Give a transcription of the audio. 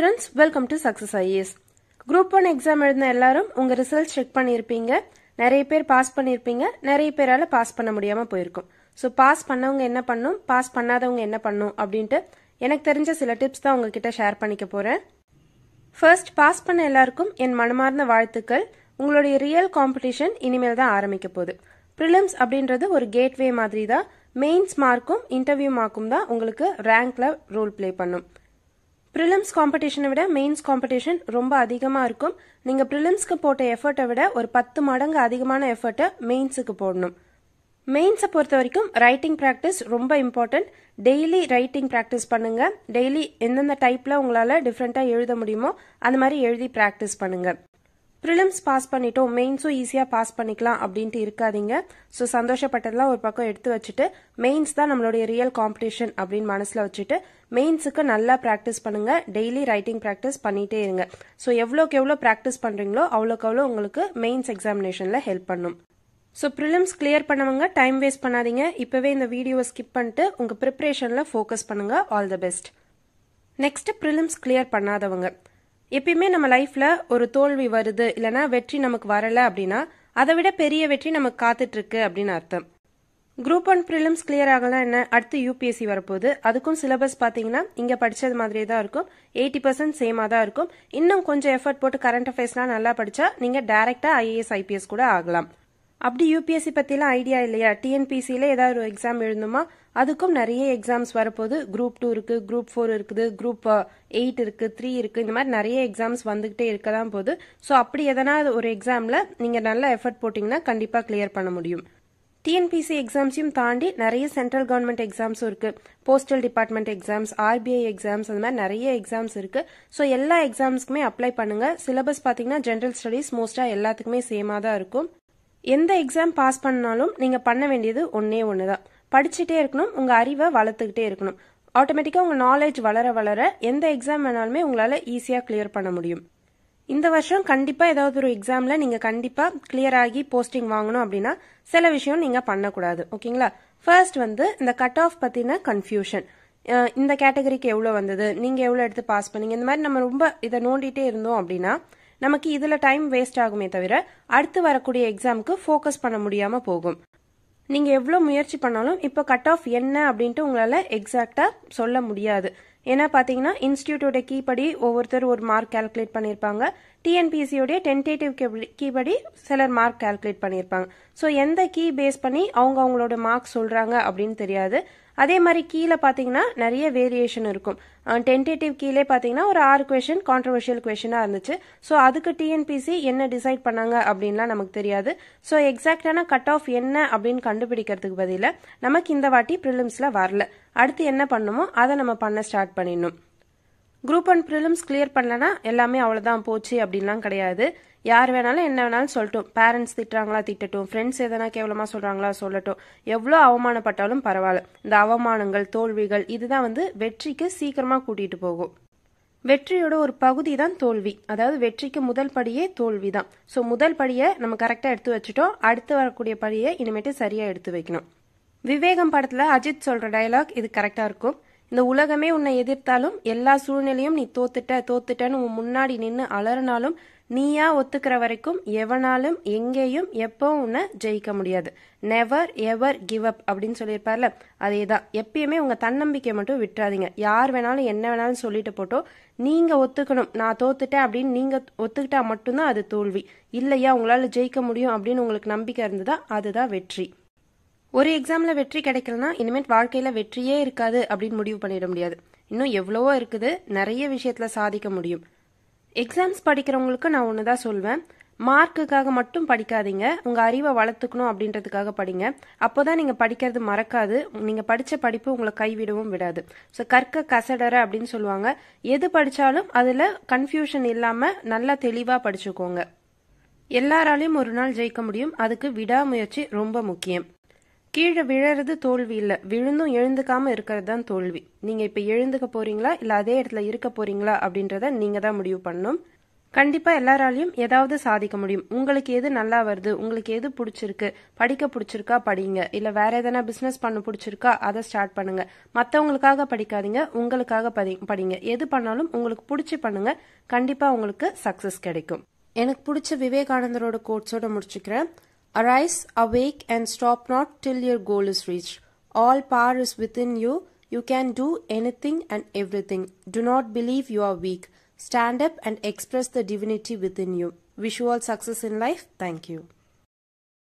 Students welcome to success IAS group one exam எழுதின எல்லாரும் உங்க ரிசல்ட் செக் பண்ணியிருப்பீங்க நிறைய பேர் பாஸ் பண்ணியிருப்பீங்க நிறைய பேரால பாஸ் பண்ண முடியாம போயிருக்கும் ஸோ பாஸ் பண்ணவங்க என்ன பண்ணும் பாஸ் பண்ணாதவங்க என்ன பண்ணும் அப்படின்ட்டு எனக்கு தெரிஞ்ச சில டிப்ஸ் தான் உங்ககிட்ட ஷேர் பண்ணிக்க போறேன் ஃபர்ஸ்ட் பாஸ் பண்ண எல்லாருக்கும் என் மனமார்ந்த வாழ்த்துக்கள் உங்களுடைய ரியல் காம்படிஷன் இனிமேல் தான் ஆரம்பிக்க போகுது ப்ரிலிம்ஸ் அப்படின்றது ஒரு கேட்வே மாதிரி தான் மெயின்ஸ் மார்க்கும் இன்டர்வியூ மார்க்கும் தான் உங்களுக்கு ரேங்க்ல ரோல் ப்ளே பண்ணும் ப்ரிலிம்ஸ் காம்படிஷனை விட மெயின்ஸ் காம்படிஷன் ரொம்ப அதிகமாக இருக்கும் நீங்கள் ப்ரிலிம்ஸ்க்கு போட்ட எஃபர்ட்டை விட ஒரு பத்து மடங்கு அதிகமான எஃபர்ட்டை மெயின்ஸுக்கு போடணும் மெயின்ஸை பொறுத்த வரைக்கும் ரைட்டிங் ப்ராக்டிஸ் ரொம்ப இம்பார்ட்டன்ட் டெய்லி ரைட்டிங் ப்ராக்டிஸ் பண்ணுங்க டெய்லி எந்தெந்த டைப்பில் உங்களால் டிஃப்ரெண்ட்டாக எழுத முடியுமோ அந்த மாதிரி எழுதி ப்ராக்டிஸ் பண்ணுங்க ப்ரிலிம்ஸ் பாஸ் பண்ணிட்டோம் மெயின்ஸும் ஈஸியாக பாஸ் பண்ணிக்கலாம் அப்படின்ட்டு இருக்காதீங்க ஸோ சந்தோஷப்பட்டதெல்லாம் ஒரு பக்கம் எடுத்து வச்சுட்டு மெயின்ஸ் தான் நம்மளுடைய ரியல் காம்படிஷன் அப்படின்னு மனசில் வச்சுட்டு மெயின்ஸுக்கு நல்லா ப்ராக்டிஸ் பண்ணுங்க டெய்லி ரைட்டிங் ப்ராக்டிஸ் பண்ணிட்டே இருங்க ஸோ எவ்வளோக்கு எவ்வளோ ப்ராக்டிஸ் பண்ணுறீங்களோ அவ்வளோக்கு அவ்வளோ உங்களுக்கு மெயின்ஸ் எக்ஸாமினேஷனில் ஹெல்ப் பண்ணும் ஸோ ப்ரிலிம்ஸ் கிளியர் பண்ணவங்க டைம் வேஸ்ட் பண்ணாதீங்க இப்போவே இந்த வீடியோவை ஸ்கிப் பண்ணிட்டு உங்கள் ப்ரிப்ரேஷனில் ஃபோக்கஸ் பண்ணுங்க all the best next prelims clear பண்ணாதவங்க எப்பயுமே நம்ம லைஃப்ல ஒரு தோல்வி வருது இல்லைனா வெற்றி நமக்கு வரல அப்படின்னா அதை விட பெரிய வெற்றி நமக்கு காத்துட்டு இருக்கு அப்படின்னு அர்த்தம் குரூப் ஒன் ப்ரிலிம்ஸ் கிளியர் ஆகலாம் என்ன அடுத்து யூபிஎஸ்சி வரப்போகுது அதுக்கும் சிலபஸ் பார்த்தீங்கன்னா இங்கே படித்தது மாதிரியே தான் இருக்கும் எயிட்டி பர்சன்ட் சேமாக தான் இருக்கும் இன்னும் கொஞ்சம் எஃபர்ட் போட்டு கரண்ட் அஃபேர்ஸ்லாம் நல்லா படித்தா நீங்கள் டேரெக்டாக ஐஏஎஸ் ஐபிஎஸ் கூட ஆகலாம் அப்படி யூபிஎஸ்சி பற்றிலாம் ஐடியா இல்லையா டிஎன்பிசியில் ஏதாவது ஒரு எக்ஸாம் எழுதணுமா அதுக்கும் நிறைய எக்ஸாம்ஸ் வரப்போகுது குரூப் டூ இருக்கு குரூப் ஃபோர் இருக்குது குரூப் எயிட் இருக்கு த்ரீ இருக்கு இந்த மாதிரி நிறைய எக்ஸாம்ஸ் வந்துகிட்டே இருக்க தான் போகுது ஸோ அப்படி எதனா ஒரு எக்ஸாமில் நீங்கள் நல்ல எஃபர்ட் போட்டிங்கன்னா கண்டிப்பாக கிளியர் பண்ண முடியும் டிஎன்பிசி எக்ஸாம்ஸையும் தாண்டி நிறைய சென்ட்ரல் கவர்மெண்ட் எக்ஸாம்ஸும் இருக்கு postal department exams RBI exams அந்த மாதிரி நிறைய எக்ஸாம்ஸ் இருக்கு ஸோ எல்லா எக்ஸாம்ஸ்க்குமே அப்ளை பண்ணுங்க சிலபஸ் பார்த்தீங்கன்னா ஜென்ரல் ஸ்டடீஸ் மோஸ்டா எல்லாத்துக்குமே சேமாக தான் இருக்கும் எந்த எக்ஸாம் பாஸ் பண்ணாலும் நீங்க பண்ண வேண்டியது ஒன்னே ஒன்று தான் படிச்சுட்டே இருக்கணும் உங்க அறிவை வளர்த்துக்கிட்டே இருக்கணும் ஆட்டோமேட்டிக்காக உங்க நாலேஜ் வளர வளர எந்த எக்ஸாம் வேணாலுமே உங்களால ஈஸியாக கிளியர் பண்ண முடியும் இந்த வருஷம் கண்டிப்பா ஏதாவது ஒரு எக்ஸாம்ல நீங்க கண்டிப்பா கிளியர் ஆகி போஸ்டிங் வாங்கணும் அப்படின்னா சில விஷயம் நீங்க பண்ணக்கூடாது ஓகேங்களா ஃபர்ஸ்ட் வந்து இந்த கட் ஆஃப் பத்தின கன்ஃபியூஷன் இந்த கேட்டகரிக்கு எவ்வளோ வந்தது நீங்க எவ்வளோ எடுத்து பாஸ் பண்ணீங்க இந்த மாதிரி நம்ம ரொம்ப இதை நோண்டிட்டே இருந்தோம் அப்படின்னா நமக்கு இதுல டைம் வேஸ்ட் ஆகுமே தவிர அடுத்து வரக்கூடிய எக்ஸாமுக்கு ஃபோக்கஸ் பண்ண முடியாம போகும் நீங்க எவ்வளவு முயற்சி பண்ணாலும் இப்போ கட் ஆஃப் என்ன அப்படின்ட்டு உங்களால எக்ஸாக்டா சொல்ல முடியாது ஏன்னா பாத்தீங்கன்னா இன்ஸ்டியூட்டோட கீ படி ஒவ்வொருத்தர் ஒரு மார்க் கால்குலேட் பண்ணியிருப்பாங்க டிஎன்பிஎஸ்சியோடைய டென்டேட்டிவ் கீ படி சிலர் மார்க் கால்குலேட் பண்ணியிருப்பாங்க ஸோ எந்த கீ பேஸ் பண்ணி அவங்க அவங்களோட மார்க் சொல்றாங்க அப்படின்னு தெரியாது அதே மாதிரி கீழே பார்த்தீங்கன்னா நிறைய வேரியேஷன் இருக்கும் டென்டேட்டிவ் கீழே பார்த்தீங்கன்னா ஒரு ஆறு கொஷின் கான்ட்ரவர்ஷியல் கொஷினாக இருந்துச்சு ஸோ அதுக்கு டிஎன்பிசி என்ன டிசைட் பண்ணாங்க அப்படின்லாம் நமக்கு தெரியாது ஸோ எக்ஸாக்டான கட் ஆஃப் என்ன அப்படின்னு கண்டுபிடிக்கிறதுக்கு பதிலாக நமக்கு இந்த வாட்டி ப்ரிலிம்ஸில் வரல அடுத்து என்ன பண்ணுமோ அதை நம்ம பண்ண ஸ்டார்ட் பண்ணிடணும் குரூப் ஒன் ப்ரிலிம்ஸ் கிளியர் பண்ணலனா எல்லாமே அவ்வளோதான் போச்சு அப்படின்லாம் கிடையாது யார் வேணாலும் என்ன வேணாலும் சொல்லட்டும் பேரண்ட்ஸ் திட்டுறாங்களா திட்டட்டும் ஃப்ரெண்ட்ஸ் எதனா கேவலமாக சொல்கிறாங்களா சொல்லட்டும் எவ்வளோ அவமானப்பட்டாலும் பரவாயில்ல இந்த அவமானங்கள் தோல்விகள் இதுதான் வந்து வெற்றிக்கு சீக்கிரமாக கூட்டிகிட்டு போகும் வெற்றியோட ஒரு பகுதி தான் தோல்வி அதாவது வெற்றிக்கு முதல் படியே தோல்வி தான் ஸோ முதல் படியை நம்ம கரெக்டாக எடுத்து வச்சுட்டோம் அடுத்து வரக்கூடிய படியை இனிமேட்டு சரியாக எடுத்து வைக்கணும் விவேகம் படத்தில் அஜித் சொல்கிற டைலாக் இது கரெக்டாக இருக்கும் இந்த உலகமே உன்னை எதிர்த்தாலும் எல்லா சூழ்நிலையும் நீ தோத்துட்ட தோத்துட்டன்னு உன் முன்னாடி நின்று அலறினாலும் நீயா ஒத்துக்கிற வரைக்கும் எவனாலும் எங்கேயும் எப்பவும் உன்னை ஜெயிக்க முடியாது நெவர் எவர் கிவ் அப் அப்படின்னு சொல்லியிருப்பார்ல அதே தான் எப்பயுமே உங்க தன்னம்பிக்கை மட்டும் விட்டுறாதீங்க யார் வேணாலும் என்ன வேணாலும் சொல்லிட்டு போட்டோ நீங்க ஒத்துக்கணும் நான் தோத்துட்டேன் அப்படின்னு நீங்க ஒத்துக்கிட்டா மட்டும்தான் அது தோல்வி இல்லையா உங்களால ஜெயிக்க முடியும் அப்படின்னு உங்களுக்கு நம்பிக்கை இருந்ததா அதுதான் வெற்றி ஒரு எக்ஸாம்ல வெற்றி கிடைக்கலனா இனிமேல் வாழ்க்கையில வெற்றியே இருக்காது அப்படின்னு முடிவு பண்ணிட முடியாது இன்னும் எவ்வளவோ இருக்குது நிறைய விஷயத்துல சாதிக்க முடியும் எக்ஸாம்ஸ் படிக்கிறவங்களுக்கு நான் ஒன்று தான் சொல்வேன் மார்க்குக்காக மட்டும் படிக்காதீங்க உங்க அறிவை வளர்த்துக்கணும் அப்படின்றதுக்காக படிங்க அப்போதான் நீங்க படிக்கிறது மறக்காது நீங்க படிச்ச படிப்பு உங்களை கைவிடவும் விடாது ஸோ கற்க கசடற அப்படின்னு சொல்லுவாங்க எது படிச்சாலும் அதுல கன்ஃபியூஷன் இல்லாம நல்லா தெளிவா படிச்சுக்கோங்க எல்லாராலையும் ஒரு நாள் ஜெயிக்க முடியும் அதுக்கு விடாமுயற்சி ரொம்ப முக்கியம் கீழே விழறது தோல்வி இல்லை விழுந்தும் எழுந்துக்காம இருக்கிறது தான் தோல்வி நீங்க இப்ப எழுந்துக்க போறீங்களா இல்ல அதே இடத்துல இருக்க போறீங்களா அப்படின்றத நீங்க தான் முடிவு பண்ணணும் கண்டிப்பா எல்லாராலையும் ஏதாவது சாதிக்க முடியும் உங்களுக்கு எது நல்லா வருது உங்களுக்கு எது பிடிச்சிருக்கு படிக்க பிடிச்சிருக்கா படிங்க இல்ல வேற எதனா பிசினஸ் பண்ண பிடிச்சிருக்கா அதை ஸ்டார்ட் பண்ணுங்க மத்தவங்களுக்காக படிக்காதீங்க உங்களுக்காக படி படிங்க எது பண்ணாலும் உங்களுக்கு பிடிச்சி பண்ணுங்க கண்டிப்பா உங்களுக்கு சக்சஸ் கிடைக்கும் எனக்கு பிடிச்ச விவேகானந்தரோட கோட்ஸோட முடிச்சுக்கிறேன் arise awake and stop not till your goal is reach all power is within you you can do anything and everything do not believe you are weak Stand up and express the divinity within you. Wish you all success in life. Thank you.